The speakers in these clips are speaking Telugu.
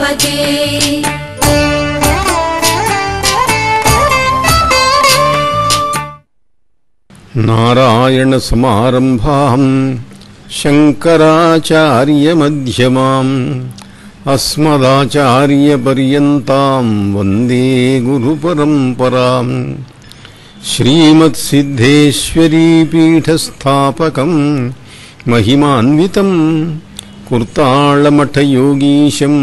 పతే నారాయణసమారంభాం శంకరాచార్యమధ్యమాం అస్మదాచార్యపర్యంతాం వందే గురుపరంపరాం శ్రీమత్సిద్ధేశ్వరీపీఠస్థాపకం మహిమాన్వితం కుర్తాళమఠయోగీశం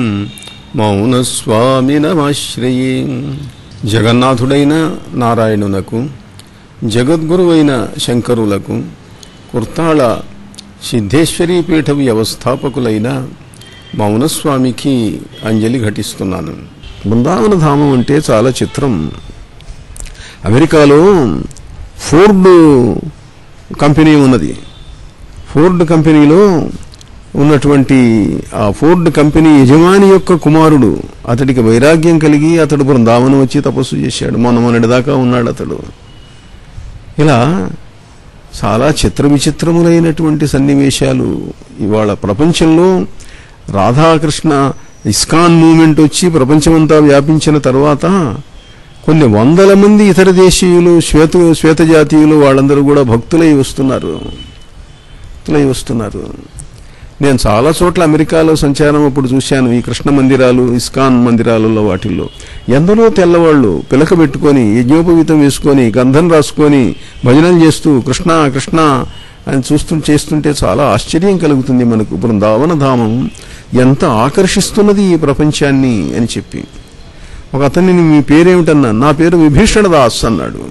మౌనస్వామినమాశ్రయే జగన్నాథుడైన నారాయణునకు జగద్గురువైన శంకరులకు కుర్తాళ సిద్ధేశ్వరీ పీఠ వ్యవస్థాపకులైన మౌనస్వామికి అంజలి ఘటిస్తున్నాను బృందావన ధామం అంటే చాలా చిత్రం అమెరికాలో ఫోర్డ్ కంపెనీ ఉన్నది ఫోర్డ్ కంపెనీలో ఉన్నటువంటి ఆ ఫోర్డ్ కంపెనీ యజమాని యొక్క కుమారుడు అతడికి వైరాగ్యం కలిగి అతడు బృందావనం వచ్చి తపస్సు చేశాడు మొన్న మొన్నటి దాకా ఉన్నాడు అతడు ఇలా చాలా చిత్ర విచిత్రములైనటువంటి సన్నివేశాలు ఇవాళ ప్రపంచంలో రాధాకృష్ణ ఇస్కాన్ మూమెంట్ వచ్చి ప్రపంచమంతా వ్యాపించిన తర్వాత కొన్ని వందల మంది ఇతర దేశీయులు శ్వేత శ్వేత జాతీయులు వాళ్ళందరూ కూడా భక్తులై వస్తున్నారు భక్తులై వస్తున్నారు నేను చాలా చోట్ల అమెరికాలో సంచారం అప్పుడు చూశాను ఈ కృష్ణ మందిరాలు ఇస్కాన్ మందిరాలలో వాటిల్లో ఎందరో తెల్లవాళ్ళు పిలక పెట్టుకొని యజ్ఞోపవీతం వేసుకొని గంధం రాసుకొని భజనలు చేస్తూ కృష్ణ కృష్ణ అని చూస్తూ చేస్తుంటే చాలా ఆశ్చర్యం కలుగుతుంది మనకు బృందావన ధామం ఎంత ఆకర్షిస్తున్నది ఈ ప్రపంచాన్ని అని చెప్పి ఒక అతన్ని మీ పేరేమిటన్నా నా పేరు విభీషణ దాస్ అన్నాడు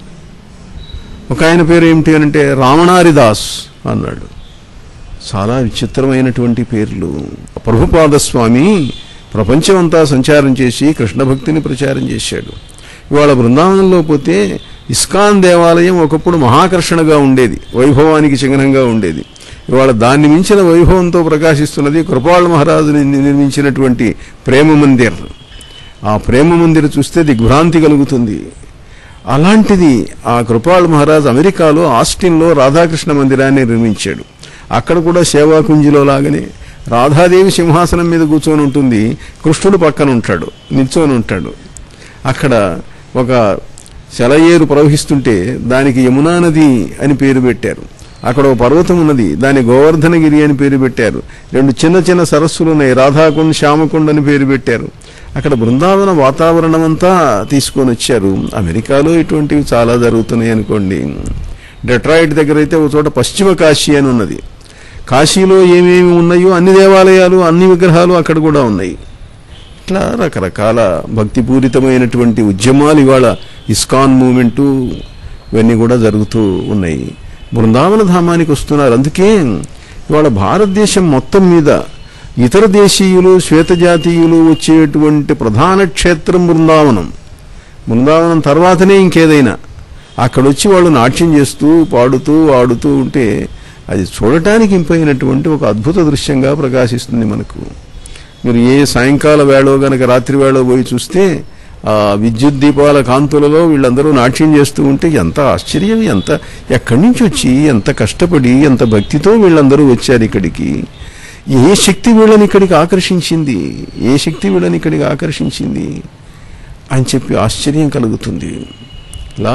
ఒక ఆయన పేరు ఏమిటి అని అంటే రావణారి దాస్ అన్నాడు చాలా విచిత్రమైనటువంటి పేర్లు ప్రభుపాద స్వామి ప్రపంచమంతా సంచారం చేసి కృష్ణ భక్తిని ప్రచారం చేశాడు ఇవాళ బృందావనంలో పోతే ఇస్కాన్ దేవాలయం ఒకప్పుడు మహాకర్షణగా ఉండేది వైభవానికి చిహ్నంగా ఉండేది ఇవాళ దాన్ని మించిన వైభవంతో ప్రకాశిస్తున్నది కృపాళ మహారాజుని నిర్మించినటువంటి ప్రేమ మందిర్ ఆ ప్రేమ మందిర్ చూస్తే దిగ్భ్రాంతి కలుగుతుంది అలాంటిది ఆ కృపాళ మహారాజ్ అమెరికాలో ఆస్టిన్లో రాధాకృష్ణ మందిరాన్ని నిర్మించాడు అక్కడ కూడా సేవాకుంజిలో లాగానే రాధాదేవి సింహాసనం మీద కూర్చొని ఉంటుంది కృష్ణుడు పక్కన ఉంటాడు నిల్చొని ఉంటాడు అక్కడ ఒక సెలయేరు ప్రవహిస్తుంటే దానికి యమునా నది అని పేరు పెట్టారు అక్కడ ఒక పర్వతం ఉన్నది దాని గోవర్ధనగిరి అని పేరు పెట్టారు రెండు చిన్న చిన్న సరస్సులు ఉన్నాయి రాధాకుండ్ శ్యామకుండ్ అని పేరు పెట్టారు అక్కడ బృందావన వాతావరణం అంతా తీసుకొని వచ్చారు అమెరికాలో ఇటువంటివి చాలా జరుగుతున్నాయి అనుకోండి డెట్రాయిట్ దగ్గర అయితే ఒక చోట పశ్చిమ కాశీ అని ఉన్నది కాశీలో ఏమేమి ఉన్నాయో అన్ని దేవాలయాలు అన్ని విగ్రహాలు అక్కడ కూడా ఉన్నాయి ఇట్లా రకరకాల భక్తిపూరితమైనటువంటి ఉద్యమాలు ఇవాళ ఇస్కాన్ మూమెంటు ఇవన్నీ కూడా జరుగుతూ ఉన్నాయి బృందావన ధామానికి వస్తున్నారు అందుకే ఇవాళ భారతదేశం మొత్తం మీద ఇతర దేశీయులు శ్వేత జాతీయులు వచ్చేటువంటి ప్రధాన క్షేత్రం బృందావనం బృందావనం తర్వాతనే ఇంకేదైనా అక్కడొచ్చి వాళ్ళు నాట్యం చేస్తూ పాడుతూ ఆడుతూ ఉంటే అది చూడటానికి ఇంపైనటువంటి ఒక అద్భుత దృశ్యంగా ప్రకాశిస్తుంది మనకు మీరు ఏ సాయంకాల వేళో గనక రాత్రి వేళో పోయి చూస్తే ఆ విద్యుత్ దీపాల కాంతులలో వీళ్ళందరూ నాట్యం చేస్తూ ఉంటే ఎంత ఆశ్చర్యం ఎంత ఎక్కడి నుంచి వచ్చి ఎంత కష్టపడి ఎంత భక్తితో వీళ్ళందరూ వచ్చారు ఇక్కడికి ఏ శక్తి వీళ్ళని ఇక్కడికి ఆకర్షించింది ఏ శక్తి వీళ్ళని ఇక్కడికి ఆకర్షించింది అని చెప్పి ఆశ్చర్యం కలుగుతుంది ఇలా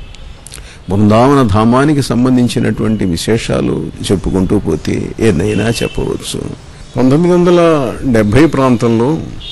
బృందావన ధామానికి సంబంధించినటువంటి విశేషాలు చెప్పుకుంటూ పోతే ఎన్నైనా చెప్పవచ్చు పంతొమ్మిది వందల డెబ్భై ప్రాంతంలో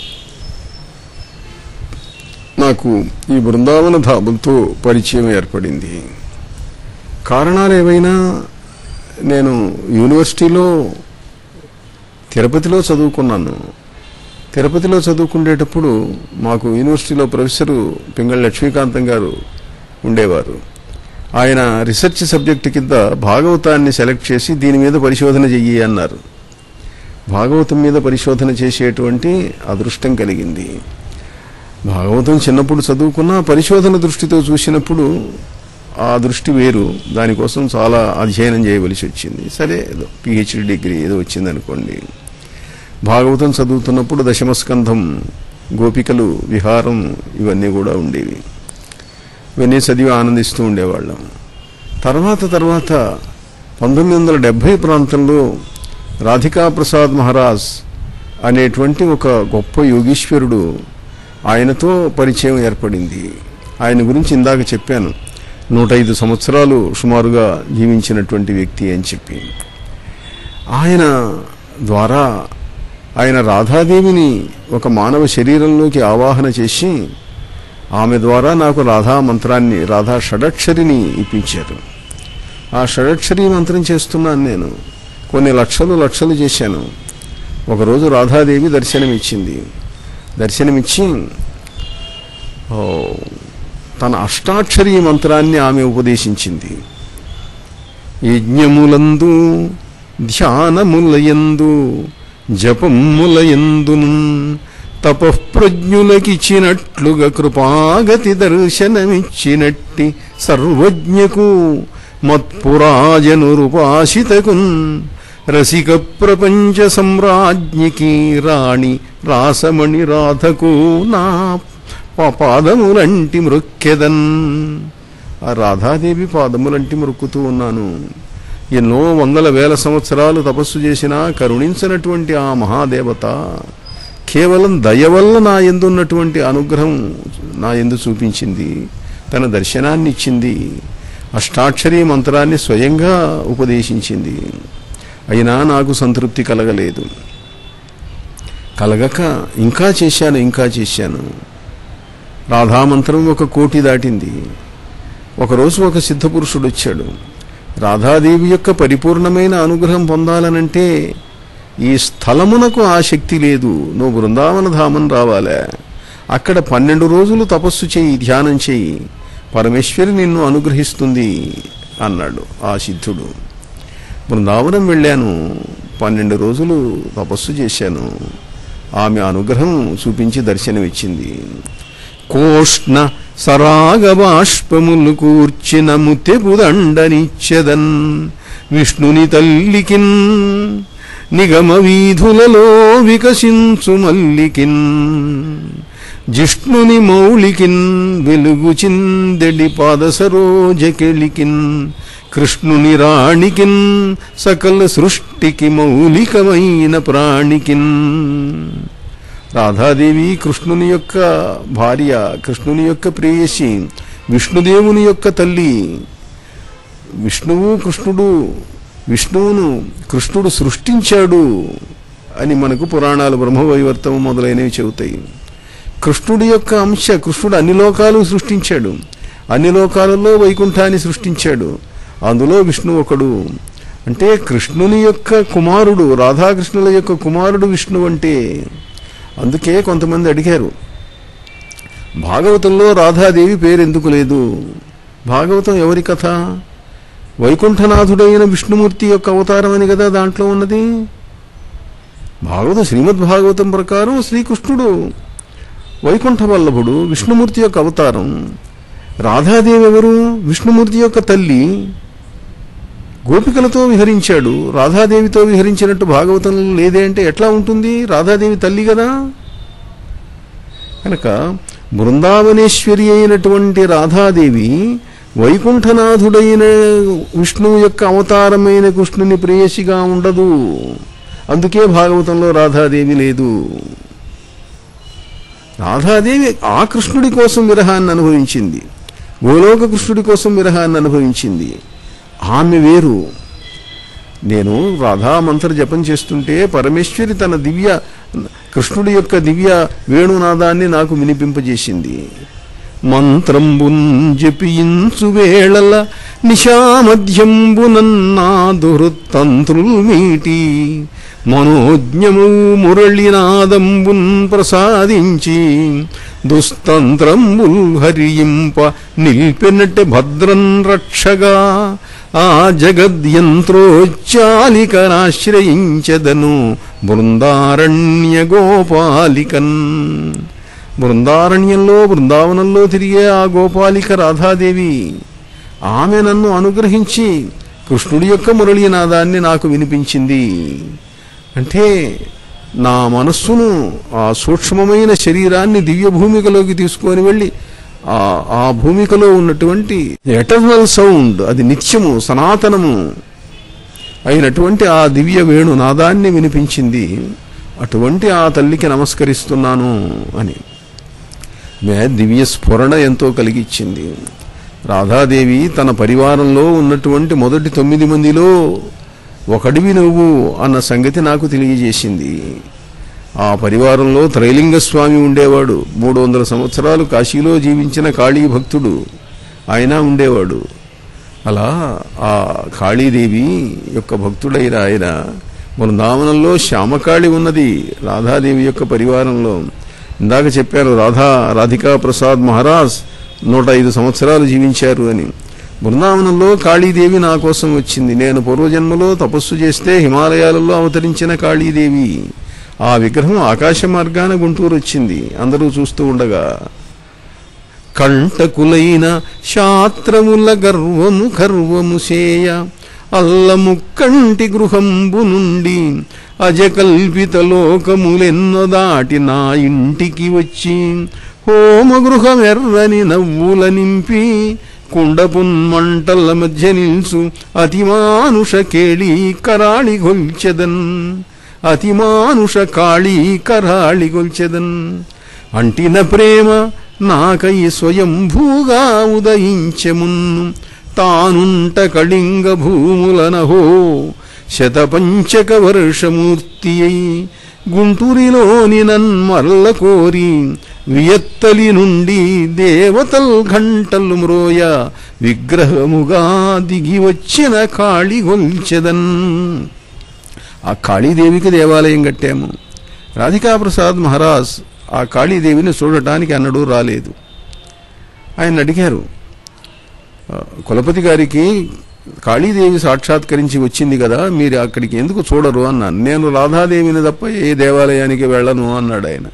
నాకు ఈ బృందావన ధామంతో పరిచయం ఏర్పడింది కారణాలు ఏవైనా నేను యూనివర్సిటీలో తిరుపతిలో చదువుకున్నాను తిరుపతిలో చదువుకునేటప్పుడు మాకు యూనివర్సిటీలో ప్రొఫెసరు పింగళ లక్ష్మీకాంతం గారు ఉండేవారు ఆయన రీసెర్చ్ సబ్జెక్ట్ కింద భాగవతాన్ని సెలెక్ట్ చేసి దీని మీద పరిశోధన చెయ్యి అన్నారు భాగవతం మీద పరిశోధన చేసేటువంటి అదృష్టం కలిగింది భాగవతం చిన్నప్పుడు చదువుకున్నా పరిశోధన దృష్టితో చూసినప్పుడు ఆ దృష్టి వేరు దానికోసం చాలా అధ్యయనం చేయవలసి వచ్చింది సరే ఏదో పిహెచ్డి డిగ్రీ ఏదో వచ్చింది అనుకోండి భాగవతం చదువుతున్నప్పుడు దశమస్కంధం గోపికలు విహారం ఇవన్నీ కూడా ఉండేవి ఇవన్నీ చదివి ఆనందిస్తూ ఉండేవాళ్ళం తర్వాత తర్వాత పంతొమ్మిది వందల డెబ్భై ప్రాంతంలో రాధికా ప్రసాద్ మహారాజ్ అనేటువంటి ఒక గొప్ప యోగీశ్వరుడు ఆయనతో పరిచయం ఏర్పడింది ఆయన గురించి ఇందాక చెప్పాను నూట ఐదు సంవత్సరాలు సుమారుగా జీవించినటువంటి వ్యక్తి అని చెప్పి ఆయన ద్వారా ఆయన రాధాదేవిని ఒక మానవ శరీరంలోకి ఆవాహన చేసి ఆమె ద్వారా నాకు రాధా మంత్రాన్ని రాధా షడక్షరిని ఇప్పించారు ఆ షడక్షరి మంత్రం చేస్తున్నాను నేను కొన్ని లక్షలు లక్షలు చేశాను ఒకరోజు రాధాదేవి దర్శనమిచ్చింది దర్శనమిచ్చి ఓ, తన అష్టాక్షరి మంత్రాన్ని ఆమె ఉపదేశించింది యజ్ఞములందు ధ్యానములయందు జపములయందును తపఃప్రజ్ఞులకిచ్చినట్లుగా కృపాగతి దర్శనమిచ్చినట్టి సర్వజ్ఞకు మత్పురాజనురుపాసితకున్ రసిక ప్రపంచ సమ్రాజ్ఞికి రాణి రాసమణి రాధకు నా ప- పాదములంటి మృక్కెదన్ ఆ రాధాదేవి పాదములంటి మొక్కుతూ ఉన్నాను ఎన్నో వందల వేల సంవత్సరాలు తపస్సు చేసినా కరుణించినటువంటి ఆ మహాదేవత కేవలం దయ వల్ల నా ఎందున్నటువంటి అనుగ్రహం నా ఎందు చూపించింది తన దర్శనాన్ని ఇచ్చింది అష్టాక్షరీ మంత్రాన్ని స్వయంగా ఉపదేశించింది అయినా నాకు సంతృప్తి కలగలేదు కలగక ఇంకా చేశాను ఇంకా చేశాను రాధామంత్రం ఒక కోటి దాటింది ఒకరోజు ఒక సిద్ధపురుషుడు వచ్చాడు రాధాదేవి యొక్క పరిపూర్ణమైన అనుగ్రహం పొందాలనంటే ఈ స్థలమునకు ఆ శక్తి లేదు నువ్వు బృందావన ధామం రావాలా అక్కడ పన్నెండు రోజులు తపస్సు చేయి ధ్యానం చేయి పరమేశ్వరి నిన్ను అనుగ్రహిస్తుంది అన్నాడు ఆ సిద్ధుడు బృందావనం వెళ్ళాను పన్నెండు రోజులు తపస్సు చేశాను ఆమె అనుగ్రహం చూపించి దర్శనమిచ్చింది కోష్ణ సరాగ బాష్పములు కూర్చిన ముత్తెపుదండనిచ్చెదన్ విష్ణుని తల్లికిన్ నిగమ వీధులలో వికసించు మల్లికిన్ జిష్ణుని మౌళికిన్ వెలుగు చిందెడి పాదసరోజకెళికిన్ కృష్ణుని రాణికిన్ సకల సృష్టికి మౌలికమైన ప్రాణికిన్ రాధాదేవి కృష్ణుని యొక్క భార్య కృష్ణుని యొక్క ప్రేయసి విష్ణుదేవుని యొక్క తల్లి విష్ణువు కృష్ణుడు విష్ణువును కృష్ణుడు సృష్టించాడు అని మనకు పురాణాలు బ్రహ్మవైవర్తం మొదలైనవి చెబుతాయి కృష్ణుడి యొక్క అంశ కృష్ణుడు అన్ని లోకాలు సృష్టించాడు అన్ని లోకాలలో వైకుంఠాన్ని సృష్టించాడు అందులో విష్ణు ఒకడు అంటే కృష్ణుని యొక్క కుమారుడు రాధాకృష్ణుల యొక్క కుమారుడు విష్ణు అంటే అందుకే కొంతమంది అడిగారు భాగవతంలో రాధాదేవి పేరు ఎందుకు లేదు భాగవతం ఎవరి కథ వైకుంఠనాథుడైన విష్ణుమూర్తి యొక్క అవతారం అని కదా దాంట్లో ఉన్నది భాగవతం శ్రీమద్ భాగవతం ప్రకారం శ్రీకృష్ణుడు వైకుంఠ వల్లభుడు విష్ణుమూర్తి యొక్క అవతారం రాధాదేవి ఎవరు విష్ణుమూర్తి యొక్క తల్లి గోపికలతో విహరించాడు రాధాదేవితో విహరించినట్టు భాగవతంలో లేదే అంటే ఎట్లా ఉంటుంది రాధాదేవి తల్లి కదా కనుక బృందావనేశ్వరి అయినటువంటి రాధాదేవి వైకుంఠనాథుడైన విష్ణువు యొక్క అవతారమైన కృష్ణుని ప్రేయసిగా ఉండదు అందుకే భాగవతంలో రాధాదేవి లేదు రాధాదేవి ఆ కృష్ణుడి కోసం విరహాన్ని అనుభవించింది గోలోక కృష్ణుడి కోసం విరహాన్ని అనుభవించింది ఆమె వేరు నేను రాధా మంత్ర జపం చేస్తుంటే పరమేశ్వరి తన దివ్య కృష్ణుడి యొక్క దివ్య వేణునాదాన్ని నాకు వినిపింపజేసింది మంత్రంబున్ జపించు వేళల నిశామధ్యంబునన్నాదుహృత్తంత్రుల్ మీటి మనోజ్ఞము మురళినాదంబున్ ప్రసాదించి దుస్తంత్రంబుల్ హరింప నిల్పెనట్టె భద్రం రక్షగా ఆ జగద్యంత్రోచ్చాలికనాశ్రయించదను బృందారణ్య గోపాలికన్ బృందారణ్యంలో బృందావనంలో తిరిగే ఆ గోపాలిక రాధాదేవి ఆమె నన్ను అనుగ్రహించి కృష్ణుడి యొక్క మురళీనాదాన్ని నాకు వినిపించింది అంటే నా మనస్సును ఆ సూక్ష్మమైన శరీరాన్ని దివ్య భూమికలోకి తీసుకొని వెళ్ళి ఆ ఆ భూమికలో ఉన్నటువంటి ఎటర్నల్ సౌండ్ అది నిత్యము సనాతనము అయినటువంటి ఆ దివ్య వేణు నాదాన్ని వినిపించింది అటువంటి ఆ తల్లికి నమస్కరిస్తున్నాను అని మే దివ్య స్ఫురణ ఎంతో కలిగించింది రాధాదేవి తన పరివారంలో ఉన్నటువంటి మొదటి తొమ్మిది మందిలో ఒకడివి నువ్వు అన్న సంగతి నాకు తెలియజేసింది ఆ పరివారంలో త్రైలింగ స్వామి ఉండేవాడు మూడు వందల సంవత్సరాలు కాశీలో జీవించిన కాళీ భక్తుడు ఆయన ఉండేవాడు అలా ఆ కాళీదేవి యొక్క భక్తుడైన ఆయన బృందావనంలో శ్యామకాళి ఉన్నది రాధాదేవి యొక్క పరివారంలో ఇందాక చెప్పారు రాధా రాధికా ప్రసాద్ మహారాజ్ నూట ఐదు సంవత్సరాలు జీవించారు అని బృందావనంలో కాళీదేవి నా కోసం వచ్చింది నేను పూర్వజన్మలో తపస్సు చేస్తే హిమాలయాలలో అవతరించిన కాళీదేవి ఆ విగ్రహం ఆకాశ మార్గాన గుంటూరు వచ్చింది అందరూ చూస్తూ ఉండగా కంటకులైన శాత్రముల గర్వము గర్వము సేయ అల్లముక్కంటి గృహంబు నుండి అజకల్పిత లోకములెన్నో దాటి నా ఇంటికి వచ్చి హోమగృహమెర్రని నవ్వుల నింపి కుండపున్మంటల మధ్య నిల్సు అతిమానుష కేళీ కరాళి గొల్చెదన్ అతిమానుష కాళీ కరాళి గొల్చెదన్ అంటిన ప్రేమ నాకై స్వయంభూగా ఉదయించెమున్ను తానుంట కళింగ భూములనహో శతపంచక వర్షమూర్తి అయి గుంటూరిలోని నన్మర్ల కోరి వియత్తలి నుండి దేవతల్ ఘంటలు మ్రోయ విగ్రహముగా దిగి వచ్చిన కాళి గొల్చెదన్ ఆ కాళీదేవికి దేవాలయం కట్టాము రాధికాప్రసాద్ మహారాజ్ ఆ కాళీదేవిని చూడటానికి అన్నడూ రాలేదు ఆయన అడిగారు ఆ, కులపతి గారికి కాళీదేవి సాక్షాత్కరించి వచ్చింది కదా మీరు అక్కడికి ఎందుకు చూడరు అన్నాను నేను రాధాదేవిని తప్ప ఏ దేవాలయానికి వెళ్ళను అన్నాడు ఆయన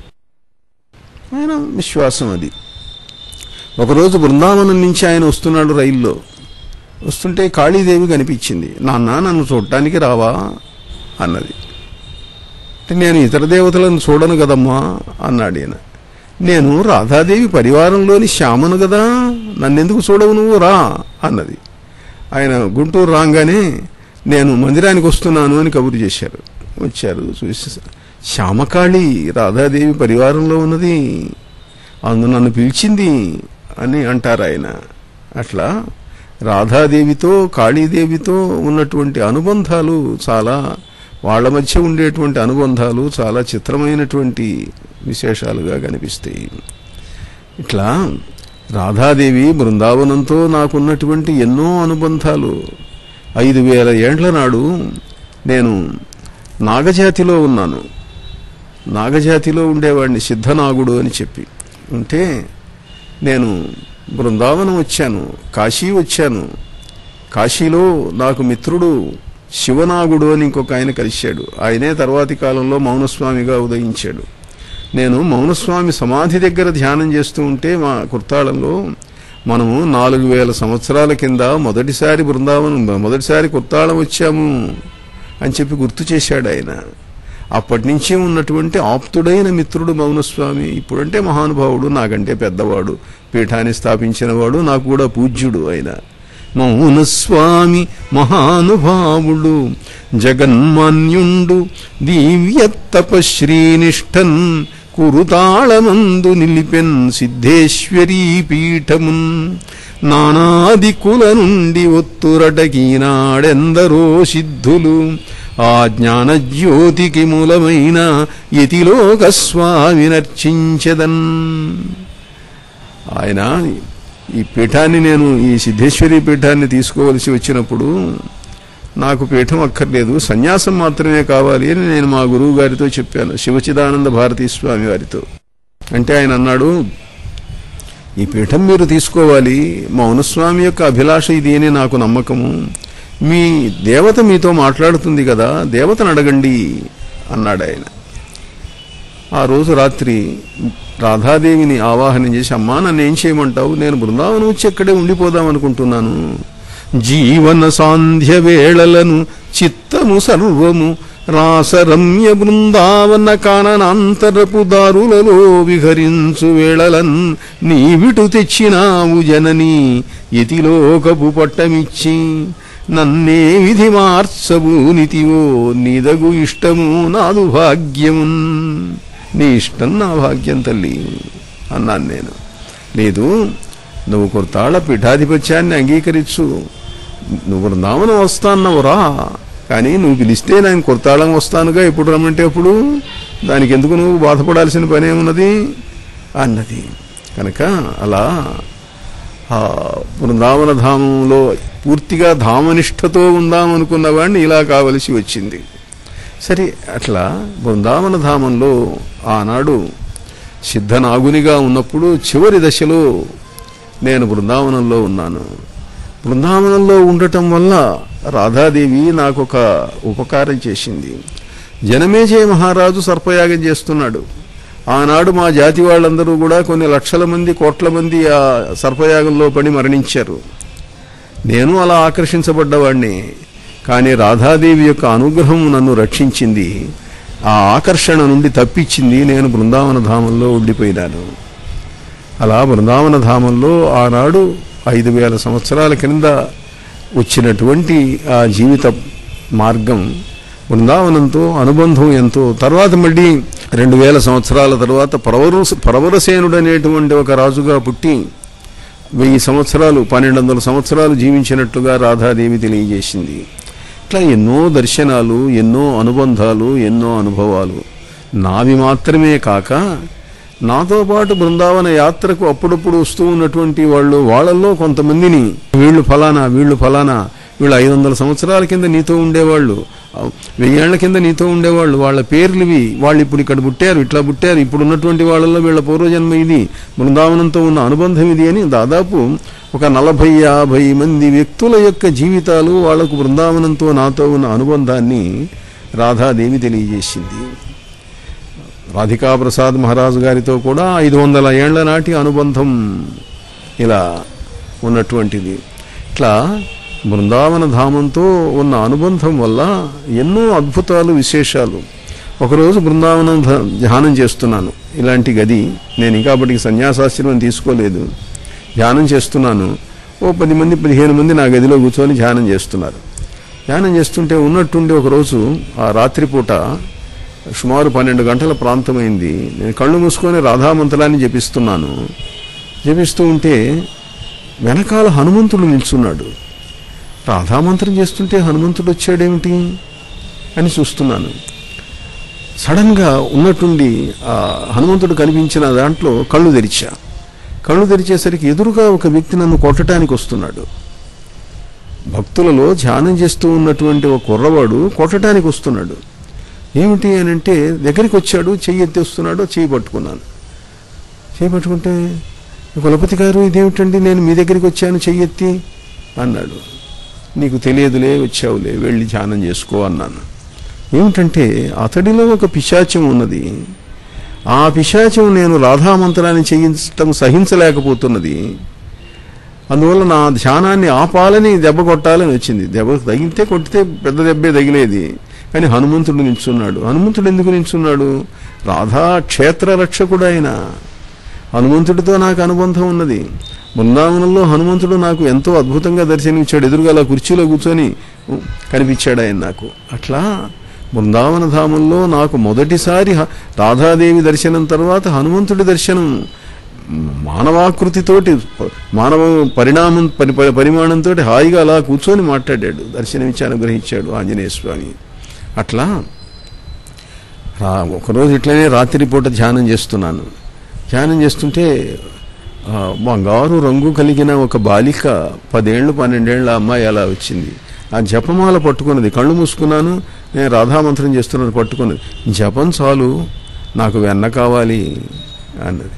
ఆయన విశ్వాసం అది ఒకరోజు బృందావనం నుంచి ఆయన వస్తున్నాడు రైల్లో వస్తుంటే కాళీదేవి కనిపించింది నాన్న నన్ను చూడటానికి రావా అన్నది అంటే నేను ఇతర దేవతలను చూడను కదమ్మా అన్నాడు ఈయన నేను రాధాదేవి పరివారంలోని శ్యామను కదా నన్నెందుకు చూడవు నువ్వు రా అన్నది ఆయన గుంటూరు రాగానే నేను మందిరానికి వస్తున్నాను అని కబురు చేశారు వచ్చారు చూసి శ్యామకాళి రాధాదేవి పరివారంలో ఉన్నది అందు నన్ను పిలిచింది అని అంటారు ఆయన అట్లా రాధాదేవితో కాళీదేవితో ఉన్నటువంటి అనుబంధాలు చాలా వాళ్ళ మధ్య ఉండేటువంటి అనుబంధాలు చాలా చిత్రమైనటువంటి విశేషాలుగా కనిపిస్తాయి ఇట్లా రాధాదేవి బృందావనంతో నాకున్నటువంటి ఎన్నో అనుబంధాలు ఐదు వేల ఏండ్ల నాడు నేను నాగజాతిలో ఉన్నాను నాగజాతిలో ఉండేవాడిని సిద్ధనాగుడు అని చెప్పి ఉంటే నేను బృందావనం వచ్చాను కాశీ వచ్చాను కాశీలో నాకు మిత్రుడు శివనాగుడు అని ఇంకొక ఆయన కలిశాడు ఆయనే తర్వాతి కాలంలో మౌనస్వామిగా ఉదయించాడు నేను మౌనస్వామి సమాధి దగ్గర ధ్యానం చేస్తూ ఉంటే మా కుర్తాళంలో మనము నాలుగు వేల సంవత్సరాల కింద మొదటిసారి బృందావనం మొదటిసారి కుర్తాళం వచ్చాము అని చెప్పి గుర్తు చేశాడు ఆయన అప్పటి నుంచి ఉన్నటువంటి ఆప్తుడైన మిత్రుడు మౌనస్వామి ఇప్పుడంటే మహానుభావుడు నాకంటే పెద్దవాడు పీఠాన్ని స్థాపించినవాడు నాకు కూడా పూజ్యుడు ఆయన మౌనస్వామి మహానుభావుడు జగన్మాన్యుండు దివ్యతపశ్రీనిష్టన్ కురుతాళమందు నిలిపెన్ సిద్ధేశ్వరీ పీఠమున్ నానాదికుల నుండి ఒత్తురటకీనాడెందరో సిద్ధులు ఆ జ్ఞానజ్యోతికి మూలమైన యతిలోక స్వామినర్చించదన్ ఆయన ఈ పీఠాన్ని నేను ఈ సిద్ధేశ్వరి పీఠాన్ని తీసుకోవలసి వచ్చినప్పుడు నాకు పీఠం అక్కర్లేదు సన్యాసం మాత్రమే కావాలి అని నేను మా గురువు గారితో చెప్పాను శివచిదానంద భారతీ స్వామి వారితో అంటే ఆయన అన్నాడు ఈ పీఠం మీరు తీసుకోవాలి మౌనస్వామి యొక్క అభిలాష ఇది అని నాకు నమ్మకము మీ దేవత మీతో మాట్లాడుతుంది కదా దేవతను అడగండి అన్నాడు ఆయన ఆ రోజు రాత్రి రాధాదేవిని ఆవాహనం చేసి అమ్మా నన్ను ఏం చేయమంటావు నేను బృందావనం వచ్చి ఎక్కడే ఉండిపోదాం అనుకుంటున్నాను జీవన సాంధ్య వేళలను చిత్తము సర్వము రాసరమ్య బృందావన కాననాంతరపు దారులలో విహరించు వేళలన్ నీవిటు తెచ్చినావు జనని యతిలోకపు పట్టమిచ్చి నన్నే విధి మార్చబూనితివో నీదగు ఇష్టము నాదు భాగ్యమున్ నీ ఇష్టం నా భాగ్యం తల్లి అన్నాను నేను లేదు నువ్వు కొరతాళ్ళ పీఠాధిపత్యాన్ని అంగీకరించు నువ్వు బృందావనం వస్తాన్నావు రా కానీ నువ్వు పిలిస్తే నేను కొరతాళం వస్తానుగా ఎప్పుడు రమ్మంటే అప్పుడు దానికి ఎందుకు నువ్వు బాధపడాల్సిన పని ఏమున్నది అన్నది కనుక అలా ఆ బృందావన ధామంలో పూర్తిగా ధామనిష్టతో ఉందామనుకున్న వాడిని ఇలా కావలసి వచ్చింది సరే అట్లా బృందావన ధామంలో ఆనాడు సిద్ధనాగునిగా ఉన్నప్పుడు చివరి దశలో నేను బృందావనంలో ఉన్నాను బృందావనంలో ఉండటం వల్ల రాధాదేవి నాకు ఒక ఉపకారం చేసింది జనమేజయ మహారాజు సర్పయాగం చేస్తున్నాడు ఆనాడు మా జాతి వాళ్ళందరూ కూడా కొన్ని లక్షల మంది కోట్ల మంది ఆ సర్పయాగంలో పడి మరణించారు నేను అలా ఆకర్షించబడ్డవాణ్ణి కానీ రాధాదేవి యొక్క అనుగ్రహం నన్ను రక్షించింది ఆ ఆకర్షణ నుండి తప్పించింది నేను బృందావన ధామంలో ఉండిపోయినాను అలా బృందావన ధామంలో ఆనాడు ఐదు వేల సంవత్సరాల క్రింద వచ్చినటువంటి ఆ జీవిత మార్గం బృందావనంతో అనుబంధం ఎంతో తర్వాత మళ్ళీ రెండు వేల సంవత్సరాల తర్వాత పరవరు పరవరసేనుడు అనేటువంటి ఒక రాజుగా పుట్టి వెయ్యి సంవత్సరాలు పన్నెండు వందల సంవత్సరాలు జీవించినట్లుగా రాధాదేవి తెలియజేసింది ఇట్లా ఎన్నో దర్శనాలు ఎన్నో అనుబంధాలు ఎన్నో అనుభవాలు నావి మాత్రమే కాక నాతో పాటు బృందావన యాత్రకు అప్పుడప్పుడు వస్తూ ఉన్నటువంటి వాళ్ళు వాళ్ళల్లో కొంతమందిని వీళ్ళు ఫలానా వీళ్ళు ఫలానా వీళ్ళు ఐదు వందల సంవత్సరాల కింద నీతో ఉండేవాళ్ళు వెయ్యేళ్ల కింద నీతో ఉండేవాళ్ళు వాళ్ళ పేర్లు ఇవి వాళ్ళు ఇప్పుడు ఇక్కడ పుట్టారు ఇట్లా పుట్టారు ఇప్పుడు ఉన్నటువంటి వాళ్ళల్లో వీళ్ళ పూర్వజన్మ ఇది బృందావనంతో ఉన్న అనుబంధం ఇది అని దాదాపు ఒక నలభై యాభై మంది వ్యక్తుల యొక్క జీవితాలు వాళ్లకు బృందావనంతో నాతో ఉన్న అనుబంధాన్ని రాధాదేవి తెలియజేసింది రాధికా ప్రసాద్ మహారాజు గారితో కూడా ఐదు వందల ఏళ్ల నాటి అనుబంధం ఇలా ఉన్నటువంటిది ఇట్లా బృందావన ధామంతో ఉన్న అనుబంధం వల్ల ఎన్నో అద్భుతాలు విశేషాలు ఒకరోజు బృందావనం ధ- ధ్యానం చేస్తున్నాను ఇలాంటి గది నేను ఇంకా అప్పటికి సన్యాసాశ్రమం తీసుకోలేదు ధ్యానం చేస్తున్నాను ఓ పది మంది పదిహేను మంది నా గదిలో కూర్చొని ధ్యానం చేస్తున్నారు ధ్యానం చేస్తుంటే ఉన్నట్టుండి ఒకరోజు ఆ రాత్రిపూట సుమారు పన్నెండు గంటల ప్రాంతమైంది నేను కళ్ళు మూసుకొని రాధామంత్రాన్ని జపిస్తున్నాను జపిస్తూ ఉంటే వెనకాల హనుమంతుడు నిల్చున్నాడు రాధామంత్రం చేస్తుంటే హనుమంతుడు వచ్చాడేమిటి అని చూస్తున్నాను సడన్గా ఉన్నట్టుండి ఆ హనుమంతుడు కనిపించిన దాంట్లో కళ్ళు తెరిచా కళ్ళు తెరిచేసరికి ఎదురుగా ఒక వ్యక్తి నన్ను కొట్టడానికి వస్తున్నాడు భక్తులలో ధ్యానం చేస్తూ ఉన్నటువంటి ఒక కుర్రవాడు కొట్టడానికి వస్తున్నాడు ఏమిటి అని అంటే దగ్గరికి వచ్చాడు చెయ్యి ఎత్తి వస్తున్నాడు చెయ్యి పట్టుకున్నాను చెయ్యి పట్టుకుంటే కులపతి గారు ఇదేమిటండి నేను మీ దగ్గరికి వచ్చాను చెయ్యి ఎత్తి అన్నాడు నీకు తెలియదులే వచ్చావులే వెళ్ళి ధ్యానం చేసుకో అన్నాను ఏమిటంటే అతడిలో ఒక పిశాచం ఉన్నది ఆ పిశాచం నేను రాధామంత్రాన్ని చేయించటం సహించలేకపోతున్నది అందువల్ల నా ధ్యానాన్ని ఆపాలని దెబ్బ కొట్టాలని వచ్చింది దెబ్బ తగిలితే కొట్టితే పెద్ద దెబ్బే తగిలేది కానీ హనుమంతుడు నిల్చున్నాడు హనుమంతుడు ఎందుకు నిల్చున్నాడు రాధా క్షేత్ర రక్షకుడు ఆయన హనుమంతుడితో నాకు అనుబంధం ఉన్నది బృందావనంలో హనుమంతుడు నాకు ఎంతో అద్భుతంగా దర్శనమిచ్చాడు ఎదురుగా అలా కుర్చీలో కూర్చొని ఉ, కనిపించాడు ఆయన నాకు అట్లా బృందావన ధామంలో నాకు మొదటిసారి హ- రాధాదేవి దర్శనం తర్వాత హనుమంతుడి దర్శనం మానవాకృతితోటి మానవ పరిణామం పరి పరి- పరిమాణంతో హాయిగా అలా కూర్చొని మాట్లాడాడు దర్శనమిచ్చి అనుగ్రహించాడు ఆంజనేయ స్వామి అట్లా రా ఒకరోజు ఇట్లనే రాత్రిపూట ధ్యానం చేస్తున్నాను ధ్యానం చేస్తుంటే ఆ, బంగారు రంగు కలిగిన ఒక బాలిక పదేళ్ళు పన్నెండేళ్ల అమ్మాయి అలా వచ్చింది ఆ జపమాల పట్టుకున్నది కళ్ళు మూసుకున్నాను నేను రాధామంత్రం చేస్తున్నది పట్టుకున్నది జపం చాలు నాకు వెన్న కావాలి అన్నది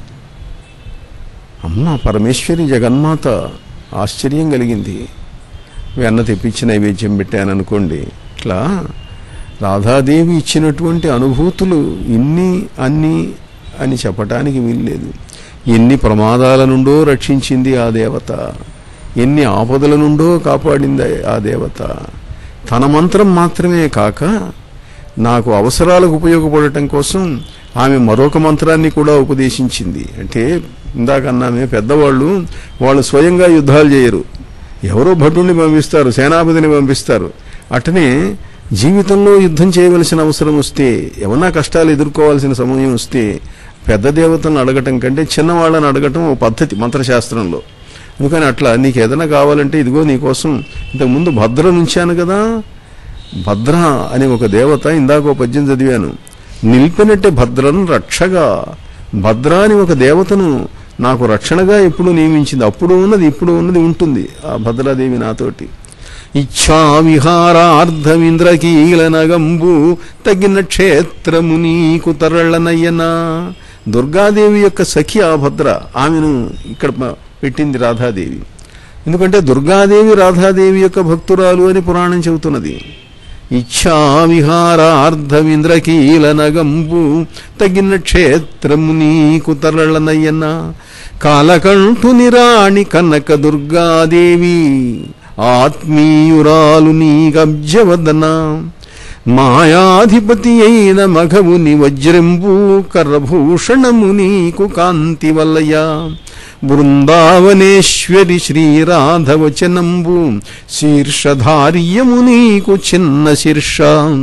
అమ్మ పరమేశ్వరి జగన్మాత ఆశ్చర్యం కలిగింది వెన్న తెప్పించి నైవేద్యం పెట్టాను అనుకోండి ఇట్లా రాధాదేవి ఇచ్చినటువంటి అనుభూతులు ఇన్ని అన్ని అని చెప్పటానికి వీల్లేదు ఎన్ని ప్రమాదాల నుండో రక్షించింది ఆ దేవత ఎన్ని ఆపదల నుండో కాపాడింది ఆ దేవత తన మంత్రం మాత్రమే కాక నాకు అవసరాలకు ఉపయోగపడటం కోసం ఆమె మరొక మంత్రాన్ని కూడా ఉపదేశించింది అంటే ఇందాక అన్నామే పెద్దవాళ్ళు వాళ్ళు స్వయంగా యుద్ధాలు చేయరు ఎవరో భటుడిని పంపిస్తారు సేనాపతిని పంపిస్తారు అటనే జీవితంలో యుద్ధం చేయవలసిన అవసరం వస్తే ఏమన్నా కష్టాలు ఎదుర్కోవాల్సిన సమయం వస్తే పెద్ద దేవతలను అడగటం కంటే చిన్నవాళ్ళని అడగటం ఒక పద్ధతి మంత్రశాస్త్రంలో అందుకని అట్లా నీకు ఏదైనా కావాలంటే ఇదిగో నీకోసం ఇంతకుముందు భద్ర నుంచాను కదా భద్ర అనే ఒక దేవత ఇందాక ఒక పద్యం చదివాను నిలిపినట్టే భద్రను రక్షగా భద్ర అని ఒక దేవతను నాకు రక్షణగా ఎప్పుడు నియమించింది అప్పుడు ఉన్నది ఇప్పుడు ఉన్నది ఉంటుంది ఆ భద్రాదేవి నాతోటి ఇచ్ఛా విహారార్థమింద్రకీల నగంబు తగిన క్షేత్రము నీకు తరళనయ్యనా దుర్గాదేవి యొక్క సఖి ఆ భద్ర ఆమెను ఇక్కడ ప- పెట్టింది రాధాదేవి ఎందుకంటే దుర్గాదేవి రాధాదేవి యొక్క భక్తురాలు అని పురాణం చెబుతున్నది ఇచ్ఛా విహారార్థమింద్రకీల నగంబు తగిన క్షేత్రము నీకు తరళనయ్యన్న కాలకంఠుని రాణి కనక దుర్గాదేవి ఆత్మీయురాలు నీ గబ్జవదన మాయాధిపతి అయిన మఘవుని వజ్రంబు కరభూషణము నీకు కాంతి వల్లయ బృందావనేశ్వరి శ్రీరాధవచనంబు శీర్షధార్యము నీకు చిన్న శీర్ష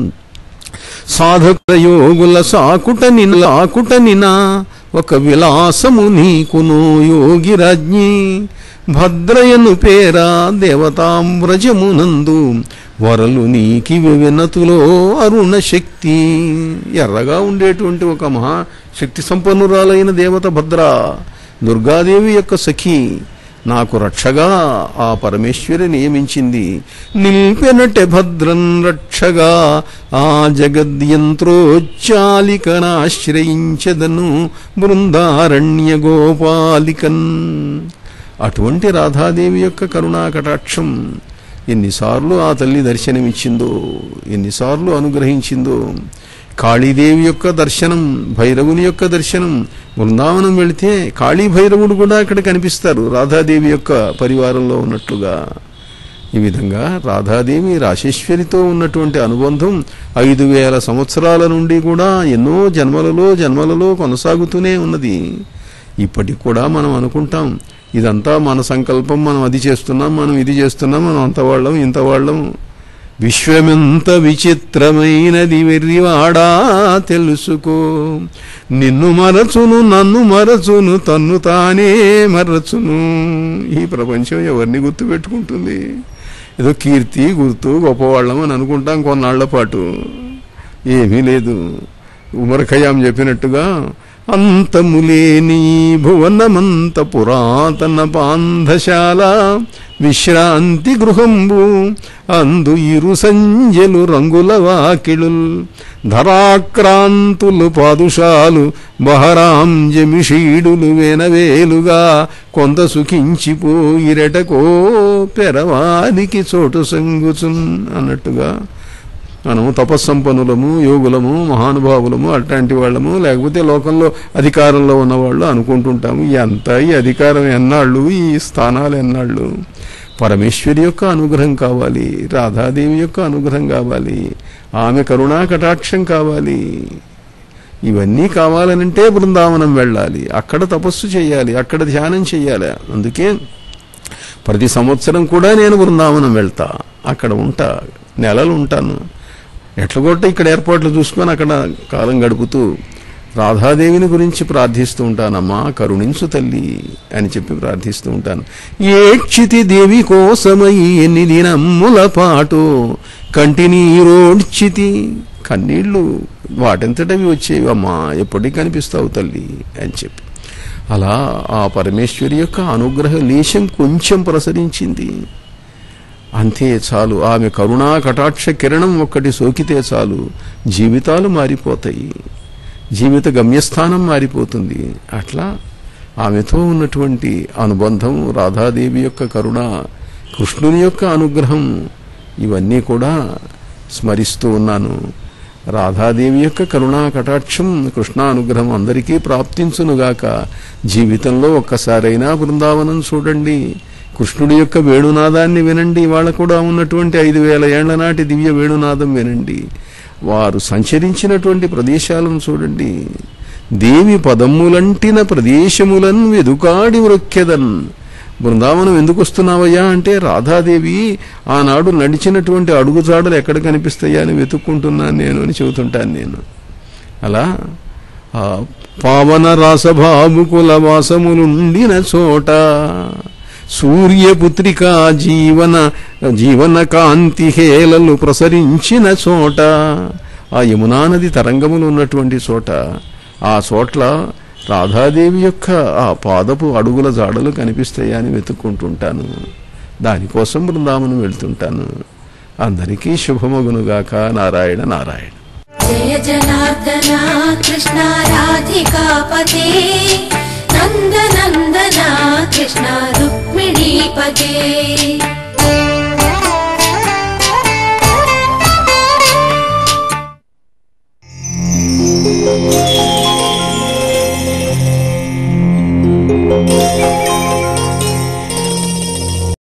సాధక యోగుల సాకుటని లాకుటనినా ఒక విలాసము నీకును యోగిరాజ్ఞి భద్రయను పేరా దేవతామ్రజమునందు వరలు నీకి వినతులో అరుణ శక్తి ఎర్రగా ఉండేటువంటి ఒక మహా శక్తి సంపన్నురాలైన దేవత భద్ర దుర్గాదేవి యొక్క సఖి నాకు రక్షగా ఆ పరమేశ్వరి నియమించింది నిల్పెనటె భద్రం రక్షగా ఆ జగద్యంత్రోచ్చాలికనాశ్రయించదను బృందారణ్య గోపాలికన్ అటువంటి రాధాదేవి యొక్క కరుణా కటాక్షం ఎన్నిసార్లు ఆ తల్లి దర్శనమిచ్చిందో ఎన్నిసార్లు అనుగ్రహించిందో కాళీదేవి యొక్క దర్శనం భైరవుని యొక్క దర్శనం బృందావనం వెళితే కాళీ భైరవుడు కూడా అక్కడ కనిపిస్తారు రాధాదేవి యొక్క పరివారంలో ఉన్నట్లుగా ఈ విధంగా రాధాదేవి రాశేశ్వరితో ఉన్నటువంటి అనుబంధం ఐదు వేల సంవత్సరాల నుండి కూడా ఎన్నో జన్మలలో జన్మలలో కొనసాగుతూనే ఉన్నది ఇప్పటికి కూడా మనం అనుకుంటాం ఇదంతా మన సంకల్పం మనం అది చేస్తున్నాం మనం ఇది చేస్తున్నాం మనం అంత వాళ్ళం ఇంత వాళ్ళం విశ్వమెంత విచిత్రమైనది వెర్రివాడా తెలుసుకో నిన్ను మరచును నన్ను మరచును తన్ను తానే మరచును ఈ ప్రపంచం ఎవరిని గుర్తు పెట్టుకుంటుంది ఏదో కీర్తి గుర్తు గొప్పవాళ్ళం అని అనుకుంటాం కొన్నాళ్ల పాటు ఏమీ లేదు ఉమర్ ఖయాం చెప్పినట్టుగా అంతములేని భువనమంత పురాతన పాంధశాల విశ్రాంతి గృహంబు అందు ఇరు సంజలు రంగుల వాకిళుల్ ధరాక్రాంతులు పాదుషాలు బహరాం జమిషీడులు వెనవేలుగా కొంత సుఖించిపోయిరటకో పెరవానికి చోటు సంగుచున్ అన్నట్టుగా మనము తపస్సంపన్నులము యోగులము మహానుభావులము అట్లాంటి వాళ్ళము లేకపోతే లోకంలో అధికారంలో ఉన్నవాళ్ళు అనుకుంటుంటాము ఎంత ఈ అధికారం ఎన్నాళ్ళు ఈ స్థానాలు ఎన్నాళ్ళు పరమేశ్వరి యొక్క అనుగ్రహం కావాలి రాధాదేవి యొక్క అనుగ్రహం కావాలి ఆమె కరుణా కటాక్షం కావాలి ఇవన్నీ కావాలనంటే బృందావనం వెళ్ళాలి అక్కడ తపస్సు చేయాలి అక్కడ ధ్యానం చేయాలి అందుకే ప్రతి సంవత్సరం కూడా నేను బృందావనం వెళ్తా అక్కడ ఉంటా నెలలు ఉంటాను ఎట్ల కొట్ట ఇక్కడ ఏర్పాట్లు చూసుకొని అక్కడ కాలం గడుపుతూ రాధాదేవిని గురించి ప్రార్థిస్తూ ఉంటానమ్మా కరుణించు తల్లి అని చెప్పి ప్రార్థిస్తూ ఉంటాను ఏక్షితి దేవి కోసమై ఎన్ని దినమ్ముల పాటు కంటినీరోడ్చితి కన్నీళ్లు వాటంతటవి వచ్చేవి అమ్మా ఎప్పటికీ కనిపిస్తావు తల్లి అని చెప్పి అలా ఆ పరమేశ్వరి యొక్క అనుగ్రహ లేశం కొంచెం ప్రసరించింది అంతే చాలు ఆమె కరుణా కటాక్ష కిరణం ఒక్కటి సోకితే చాలు జీవితాలు మారిపోతాయి జీవిత గమ్యస్థానం మారిపోతుంది అట్లా ఆమెతో ఉన్నటువంటి అనుబంధం రాధాదేవి యొక్క కరుణ కృష్ణుని యొక్క అనుగ్రహం ఇవన్నీ కూడా స్మరిస్తూ ఉన్నాను రాధాదేవి యొక్క కరుణా కటాక్షం కృష్ణానుగ్రహం అందరికీ ప్రాప్తించునుగాక జీవితంలో ఒక్కసారైనా బృందావనం చూడండి కృష్ణుడి యొక్క వేణునాదాన్ని వినండి వాళ్ళ కూడా ఉన్నటువంటి ఐదు వేల ఏళ్ల నాటి దివ్య వేణునాదం వినండి వారు సంచరించినటువంటి ప్రదేశాలను చూడండి దేవి పదమ్ములంటిన ప్రదేశములన్ వెదుకాడి వృక్కెదన్ బృందావనం ఎందుకు వస్తున్నావయ్యా అంటే రాధాదేవి ఆనాడు నడిచినటువంటి అడుగుజాడలు ఎక్కడ కనిపిస్తాయా అని వెతుక్కుంటున్నాను నేను అని చెబుతుంటాను నేను అలా ఆ పావన రాసభాముకుల వాసములుండిన చోట సూర్యపుత్రిక జీవన జీవన కాంతి హేళలు ప్రసరించిన చోట ఆ యమునా నది తరంగములు ఉన్నటువంటి చోట ఆ చోట్ల రాధాదేవి యొక్క ఆ పాదపు అడుగుల జాడలు కనిపిస్తాయా అని వెతుక్కుంటుంటాను దానికోసం బృందావనం వెళ్తుంటాను అందరికీ శుభమగునుగాక నారాయణ నారాయణ జయ జనార్దన కృష్ణ రాధికాపతే నందనందన కృష్ణ రుక్మిణీపతే